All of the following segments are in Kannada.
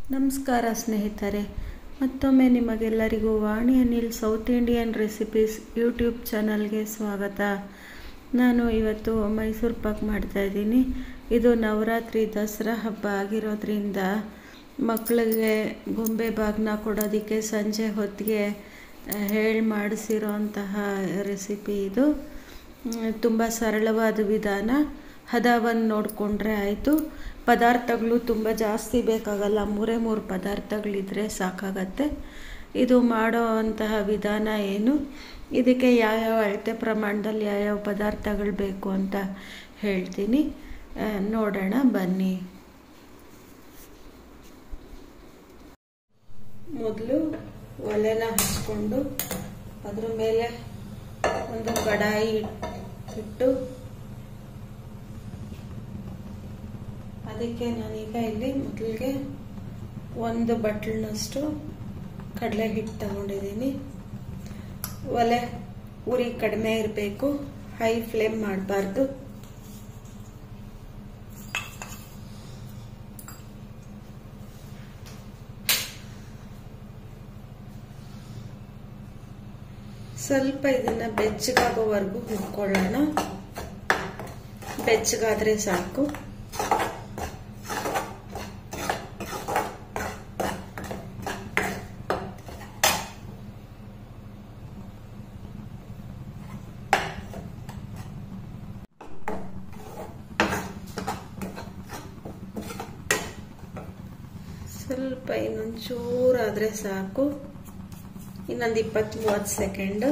ನಮಸ್ಕಾರ ಸ್ನೇಹಿತರೆ ಮತ್ತೊಮ್ಮೆ ನಿಮಗೆಲ್ಲರಿಗೂ Vani Anil south Indian recipes YouTube ಚಾನಲ್ಗೆ ಸ್ವಾಗತ ನಾನು ಇವತ್ತು ಮೈಸೂರು ಪಾಕ್ ಮಾಡ್ತಾಯಿದ್ದೀನಿ ಇದು ನವರಾತ್ರಿ ದಸರಾ ಹಬ್ಬ ಆಗಿರೋದ್ರಿಂದ ಮಕ್ಕಳಿಗೆ ಗೊಂಬೆ ಬಾಗ್ನ ಕೊಡೋದಕ್ಕೆ ಸಂಜೆ ಹೊತ್ತಿಗೆ ಹೇಳಿ ಮಾಡಿಸಿರೋ ಅಂತಹ ರೆಸಿಪಿ ಇದು ತುಂಬ ಸರಳವಾದ ವಿಧಾನ ಹದವನ್ನು ನೋಡಿಕೊಂಡ್ರೆ ಆಯಿತು ಪದಾರ್ಥಗಳು ತುಂಬ ಜಾಸ್ತಿ ಬೇಕಾಗಲ್ಲ ಮೂರೇ ಮೂರು ಪದಾರ್ಥಗಳಿದ್ರೆ ಸಾಕಾಗತ್ತೆ ಇದು ಮಾಡೋ ಅಂತಹ ವಿಧಾನ ಏನು ಇದಕ್ಕೆ ಯಾವ್ಯಾವ ಅಳತೆ ಪ್ರಮಾಣದಲ್ಲಿ ಯಾವ್ಯಾವ ಪದಾರ್ಥಗಳು ಬೇಕು ಅಂತ ಹೇಳ್ತೀನಿ ನೋಡೋಣ ಬನ್ನಿ ಮೊದಲು ಒಲೆನ ಹಚ್ಕೊಂಡು ಅದ್ರ ಮೇಲೆ ಒಂದು ಕಡಾಯಿ ಇಟ್ಟು ಅದಕ್ಕೆ ನಾನೀಗ ಇಲ್ಲಿ ಮೊದಲಿಗೆ ಒಂದು ಬಟ್ಲಿನಷ್ಟು ಕಡಲೆ ಹಿಟ್ಟು ತಗೊಂಡಿದ್ದೀನಿ ಒಲೆ ಉರಿ ಕಡಿಮೆ ಇರಬೇಕು ಹೈ ಫ್ಲೇಮ್ ಮಾಡಬಾರ್ದು ಸ್ವಲ್ಪ ಇದನ್ನ ಬೆಚ್ಚಗಾಗೋವರೆಗೂ ಹುಡ್ಕೊಳ್ಳೋಣ ಬೆಚ್ಚಗಾದ್ರೆ ಸಾಕು ಸ್ವಲ್ಪ ಇನ್ನೊಂದು ಚೂರಾದರೆ ಸಾಕು ಇನ್ನೊಂದು ಇಪ್ಪತ್ತು ಮೂವತ್ತು ಸೆಕೆಂಡು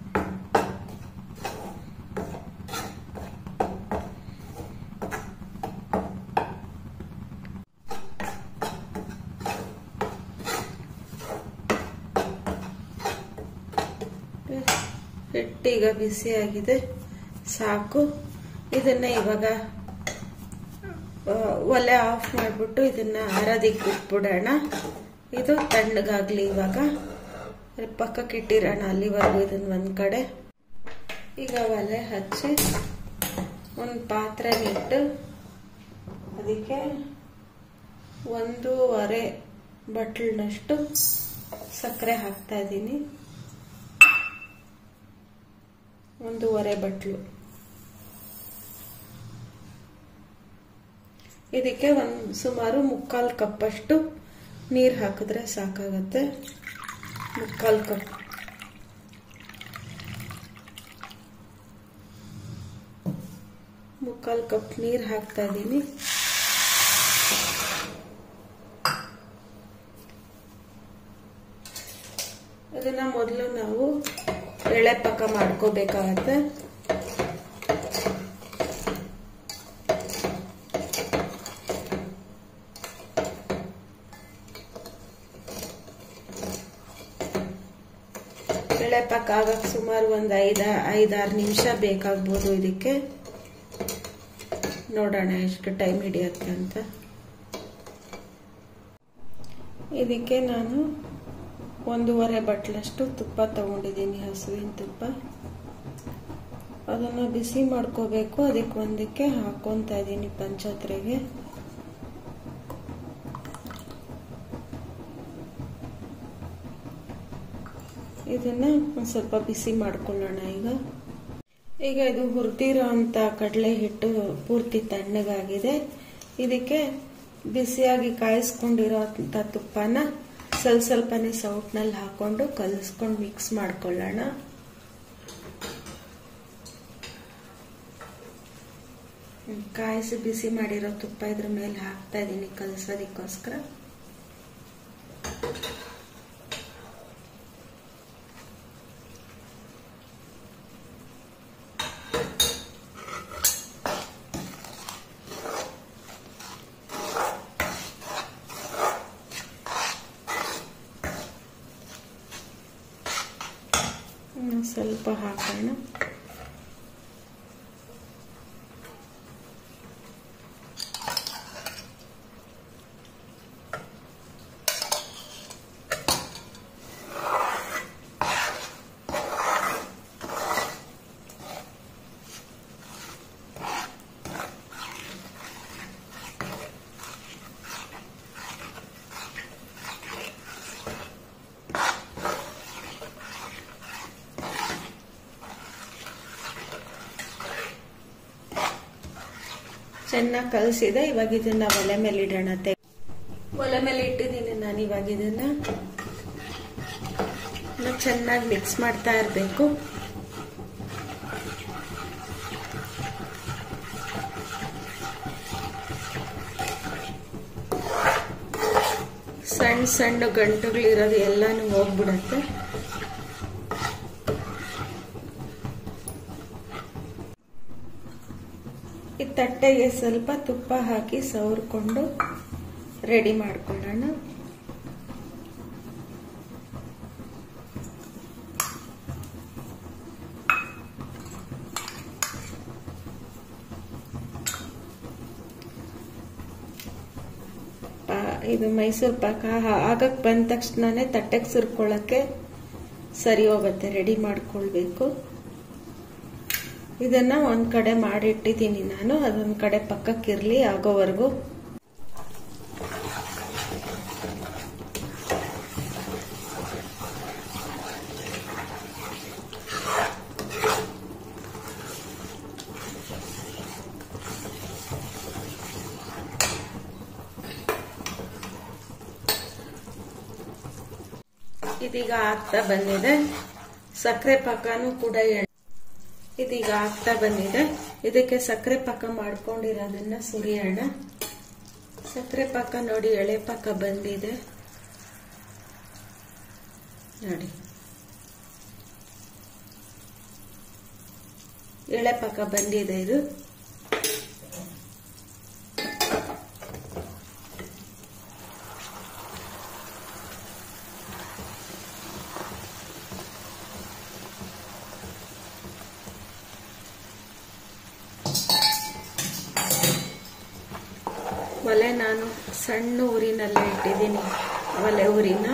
ಹಿಟ್ಟೀಗ ಬಿಸಿಯಾಗಿದೆ ಸಾಕು ಇದನ್ನ ಇವಾಗ ಒಲೆ ಆಫ್ ಮಾಡಿಬಿಟ್ಟು ಇದನ್ನ ಆರೋದಿಕ್ಕೆ ಬಿಟ್ಬಿಡೋಣ ಇದು ತಣ್ಣಗಾಗ್ಲಿ ಇವಾಗ ಪಕ್ಕಕ್ಕೆ ಇಟ್ಟಿರೋಣ ಅಲ್ಲಿವರೆಗೂ ಇದನ್ನ ಒಂದ್ ಕಡೆ ಈಗ ಒಲೆ ಹಚ್ಚಿ ಒಂದು ಪಾತ್ರೆ ಇಟ್ಟು ಅದಕ್ಕೆ ಒಂದೂವರೆ ಬಟ್ಲಿನಷ್ಟು ಸಕ್ಕರೆ ಹಾಕ್ತಾ ಇದ್ದೀನಿ ಒಂದೂವರೆ ಬಟ್ಲು ಇದಕ್ಕೆ ಒಂದು ಸುಮಾರು ಮುಕ್ಕಾಲು ಕಪ್ಪಷ್ಟು ನೀರು ಹಾಕಿದ್ರೆ ಸಾಕಾಗತ್ತೆ ಮುಕ್ಕಾಲು ಕಪ್ ಮುಕ್ಕಾಲು ಕಪ್ ನೀರು ಹಾಕ್ತಾ ಇದ್ದೀನಿ ಅದನ್ನ ಮೊದಲು ನಾವು ಎಳೆ ಪಕ್ಕ ಮಾಡ್ಕೋಬೇಕಾಗತ್ತೆ ಎಳೆ ಪಾಕ ಆಗಕ್ಕೆ ಸುಮಾರು ಒಂದು ಐದ ಐದಾರು ನಿಮಿಷ ಬೇಕಾಗ್ಬೋದು ಇದಕ್ಕೆ ನೋಡೋಣ ಎಷ್ಟು ಟೈಮ್ ಹಿಡಿಯುತ್ತೆ ಅಂತ ಇದಕ್ಕೆ ನಾನು ಒಂದೂವರೆ ಬಟ್ಲಷ್ಟು ತುಪ್ಪ ತಗೊಂಡಿದ್ದೀನಿ ಹಸುವಿನ ತುಪ್ಪ ಅದನ್ನು ಬಿಸಿ ಮಾಡ್ಕೋಬೇಕು ಅದಕ್ಕೆ ಒಂದಕ್ಕೆ ಹಾಕೊತಾ ಇದ್ದೀನಿ ಪಂಚತ್ರೆಗೆ ಇದನ್ನ ಒಂದು ಸ್ವಲ್ಪ ಬಿಸಿ ಮಾಡ್ಕೊಳ್ಳೋಣ ಈಗ ಈಗ ಇದು ಹುರಿದಿರೋ ಅಂತ ಕಡಲೆ ಹಿಟ್ಟು ಪೂರ್ತಿ ತಣ್ಣಗಾಗಿದೆ ಇದಕ್ಕೆ ಬಿಸಿಯಾಗಿ ಕಾಯಿಸ್ಕೊಂಡಿರೋ ಅಂತ ತುಪ್ಪನ ಸ್ವಲ್ಪ ಸ್ವಲ್ಪನೇ ಸೌಟ್ನಲ್ಲಿ ಹಾಕೊಂಡು ಕಲಿಸ್ಕೊಂಡು ಮಿಕ್ಸ್ ಮಾಡ್ಕೊಳ್ಳೋಣ ಕಾಯಿಸಿ ಬಿಸಿ ಮಾಡಿರೋ ತುಪ್ಪ ಇದ್ರ ಮೇಲೆ ಹಾಕ್ತಾ ಇದ್ದೀನಿ ಕಲಿಸೋದಕ್ಕೋಸ್ಕರ ಸ್ವಲ್ಪ ಹಾಕೋಣ ಚೆನ್ನಾಗಿ ಕಲಸಿದೆ ಇವಾಗ ಇದನ್ನ ಒಲೆ ಮೇಲೆ ಇಡೋಣ ತೆ ಒಲೆ ಮೇಲೆ ಇಟ್ಟಿದ್ದೀನಿ ನಾನು ಇವಾಗ ಇದನ್ನ ಚೆನ್ನಾಗಿ ಮಿಕ್ಸ್ ಮಾಡ್ತಾ ಇರಬೇಕು ಸಣ್ಣ ಸಣ್ಣ ಗಂಟುಗಳಿರೋದು ಎಲ್ಲಾನು ಹೋಗ್ಬಿಡತ್ತೆ ಈ ತಟ್ಟೆಗೆ ಸ್ವಲ್ಪ ತುಪ್ಪ ಹಾಕಿ ಸವರ್ಕೊಂಡು ರೆಡಿ ಮಾಡ್ಕೊಳ್ಳೋಣ ಇದು ಮೈಸೂರು ಪಾಕ ಆಗಕ್ಕೆ ಬಂದ ತಕ್ಷಣನೇ ತಟ್ಟೆಗೆ ಸುರ್ಕೊಳ್ಳೋಕ್ಕೆ ಸರಿ ಹೋಗುತ್ತೆ ರೆಡಿ ಮಾಡ್ಕೊಳ್ಬೇಕು ಇದನ್ನ ಒಂದ್ ಕಡೆ ಮಾಡಿಟ್ಟಿದ್ದೀನಿ ನಾನು ಅದೊಂದ್ ಕಡೆ ಪಕ್ಕಕ್ಕಿರ್ಲಿ ಆಗೋವರೆಗೂ ಇದೀಗ ಆಗ್ತಾ ಬಂದಿದೆ ಸಕ್ಕರೆ ಪಾಕನೂ ಕೂಡ ಇದೀಗ ಆಗ್ತಾ ಬಂದಿದೆ ಇದಕ್ಕೆ ಸಕ್ಕರೆ ಪಾಕ ಮಾಡ್ಕೊಂಡಿರೋದನ್ನ ಸುರಿಯೋಣ ಸಕ್ಕರೆ ಪಾಕ ನೋಡಿ ಎಳೆ ಪಾಕ ಬಂದಿದೆ ನೋಡಿ ಎಳೆ ಪಾಕ ಬಂದಿದೆ ಇದು ಒಲೆ ನಾನು ಸಣ್ಣ ಊರಿನಲ್ಲೇ ಇಟ್ಟಿದ್ದೀನಿ ಒಲೆ ಊರಿನ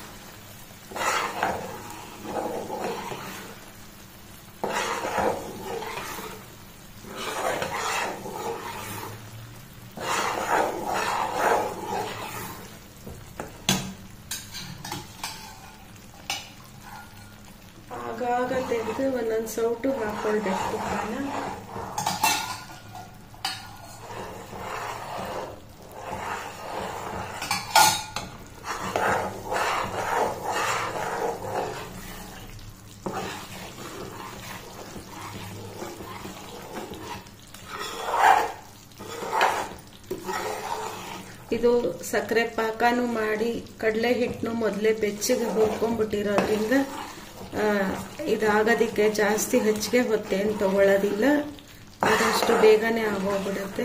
ಆಗಾಗ ತೆಗೆದು ಒಂದೊಂದು ಸೌಟು ಹಾಕೊಳ್ಬೇಕು ತುಪ್ಪನ ಇದು ಸಕ್ಕರೆ ಪಾಕನೂ ಮಾಡಿ ಕಡಲೆ ಹಿಟ್ಟನು ಮೊದಲೇ ಬೆಚ್ಚಗೆ ಹುರ್ಕೊಂಡ್ಬಿಟ್ಟಿರೋದ್ರಿಂದ ಇದಾಗೋದಕ್ಕೆ ಜಾಸ್ತಿ ಹೆಚ್ಚಿಗೆ ಹೊತ್ತೇನು ತಗೊಳ್ಳೋದಿಲ್ಲ ಆದಷ್ಟು ಬೇಗನೆ ಆಗೋಗ್ಬಿಡುತ್ತೆ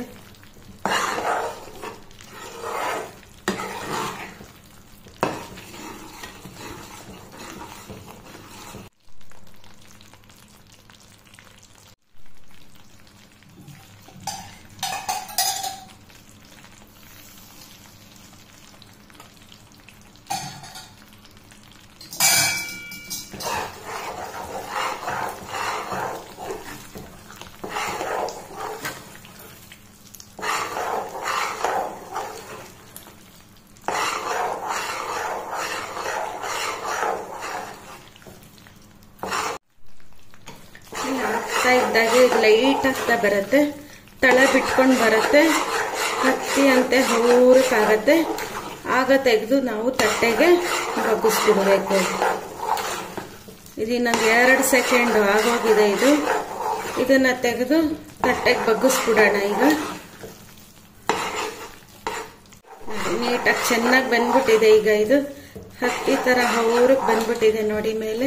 ಆಗ್ತಾ ಇದ್ದಾಗ ಲೈಟ್ ಆಗ್ತಾ ಬರುತ್ತೆ ತಳ ಬಿಟ್ಕೊಂಡು ಬರುತ್ತೆ ಹತ್ತಿ ಅಂತೆ ಹೂರಕ್ಕಾಗತ್ತೆ ಆಗ ತೆಗೆದು ನಾವು ತಟ್ಟೆಗೆ ಬಗ್ಗಿಸ್ಬಿಡ್ಬೇಕು ಇದು ಇನ್ನೊಂದು ಎರಡು ಸೆಕೆಂಡ್ ಆಗೋಗಿದೆ ಇದು ಇದನ್ನ ತೆಗೆದು ತಟ್ಟೆಗೆ ಬಗ್ಗಿಸ್ಬಿಡೋಣ ಈಗ ನೀಟಾಗಿ ಚೆನ್ನಾಗಿ ಬಂದ್ಬಿಟ್ಟಿದೆ ಈಗ ಇದು ಹತ್ತಿ ತರ ಹೌರಕ್ ಬಂದ್ಬಿಟ್ಟಿದೆ ನೋಡಿ ಮೇಲೆ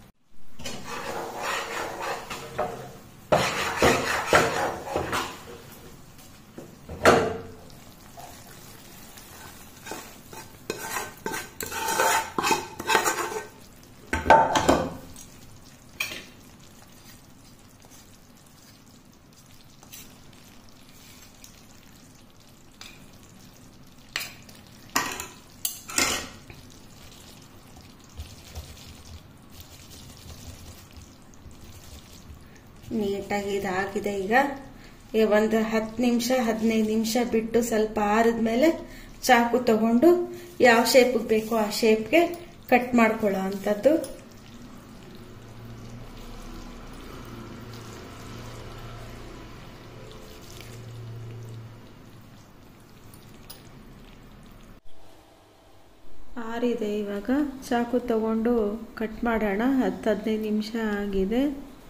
ನೀಟಾಗಿ ಇದಾಗಿದೆ ಈಗ ಒಂದು ಹತ್ತು ನಿಮಿಷ ಹದಿನೈದು ನಿಮಿಷ ಬಿಟ್ಟು ಸ್ವಲ್ಪ ಆರಿದ್ಮೇಲೆ ಚಾಕು ತಗೊಂಡು ಯಾವ ಶೇಪ್ಗೆ ಬೇಕೋ ಆ ಶೇಪ್ಗೆ ಕಟ್ ಮಾಡ್ಕೊಳ್ಳೋ ಅಂಥದ್ದು ಆರಿದೆ ಇವಾಗ ಚಾಕು ತಗೊಂಡು ಕಟ್ ಮಾಡೋಣ ಹತ್ತು ಹದಿನೈದು ನಿಮಿಷ ಆಗಿದೆ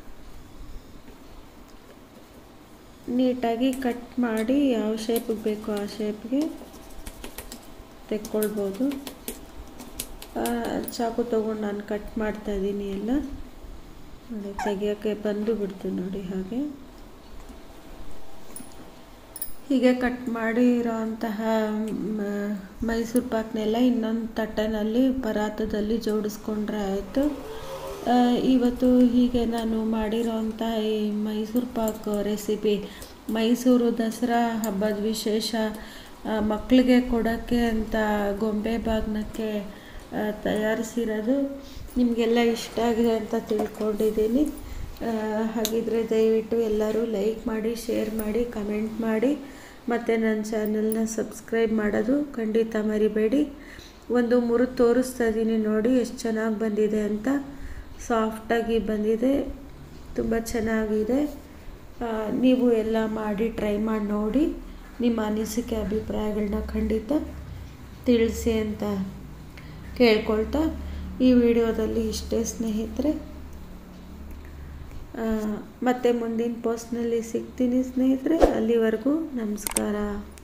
ನೀಟಾಗಿ ಕಟ್ ಮಾಡಿ ಯಾವ ಶೇಪಿಗೆ ಬೇಕೋ ಆ ಶೇಪ್ಗೆ ತೆಕ್ಕೊಳ್ಬೋದು ಚಾಕು ತೊಗೊಂಡು ನಾನು ಕಟ್ ಮಾಡ್ತಾ ಇದ್ದೀನಿ ಎಲ್ಲ ನೋಡಿ ತೆಗಿಯೋಕ್ಕೆ ಬಂದು ಬಿಡ್ತು ನೋಡಿ ಹಾಗೆ ಹೀಗೆ ಕಟ್ ಮಾಡಿರೋ ಅಂತಹ ಮೈಸೂರು ಪಾಕ್ನೆಲ್ಲ ಇನ್ನೊಂದು ತಟ್ಟೆನಲ್ಲಿ ಪರಾತದಲ್ಲಿ ಜೋಡಿಸ್ಕೊಂಡ್ರೆ ಆಯಿತು ಇವತ್ತು ಹೀಗೆ ನಾನು ಮಾಡಿರೋಂಥ ಈ ಮೈಸೂರು ಪಾಕ್ ರೆಸಿಪಿ ಮೈಸೂರು ದಸರಾ ಹಬ್ಬದ ವಿಶೇಷ ಮಕ್ಕಳಿಗೆ ಕೊಡೋಕ್ಕೆ ಅಂತ ಗೊಂಬೆ ಬಾಗ್ನಕ್ಕೆ ತಯಾರಿಸಿರೋದು ನಿಮಗೆಲ್ಲ ಇಷ್ಟ ಆಗಿದೆ ಅಂತ ತಿಳ್ಕೊಂಡಿದ್ದೀನಿ ಹಾಗಿದ್ರೆ ದಯವಿಟ್ಟು ಎಲ್ಲರೂ ಲೈಕ್ ಮಾಡಿ ಶೇರ್ ಮಾಡಿ ಕಮೆಂಟ್ ಮಾಡಿ ಮತ್ತು ನನ್ನ ಚಾನಲ್ನ ಸಬ್ಸ್ಕ್ರೈಬ್ ಮಾಡೋದು ಖಂಡಿತ ಮರಿಬೇಡಿ ಒಂದು ಮುರಿದು ತೋರಿಸ್ತಾ ಇದ್ದೀನಿ ನೋಡಿ ಎಷ್ಟು ಚೆನ್ನಾಗಿ ಬಂದಿದೆ ಅಂತ ಸಾಫ್ಟಾಗಿ ಬಂದಿದೆ ತುಂಬ ಚೆನ್ನಾಗಿದೆ ನೀವು ಎಲ್ಲ ಮಾಡಿ ಟ್ರೈ ಮಾಡಿ ನೋಡಿ ನಿಮ್ಮ ಅನಿಸಿಕೆ ಅಭಿಪ್ರಾಯಗಳನ್ನ ಖಂಡಿತ ತಿಳಿಸಿ ಅಂತ ಕೇಳ್ಕೊಳ್ತಾ ಈ ವಿಡಿಯೋದಲ್ಲಿ ಇಷ್ಟೇ ಸ್ನೇಹಿತರೆ ಮತ್ತೆ ಮುಂದಿನ ಪೋಸ್ಟ್ನಲ್ಲಿ ಸಿಗ್ತೀನಿ ಸ್ನೇಹಿತರೆ ಅಲ್ಲಿವರೆಗೂ ನಮಸ್ಕಾರ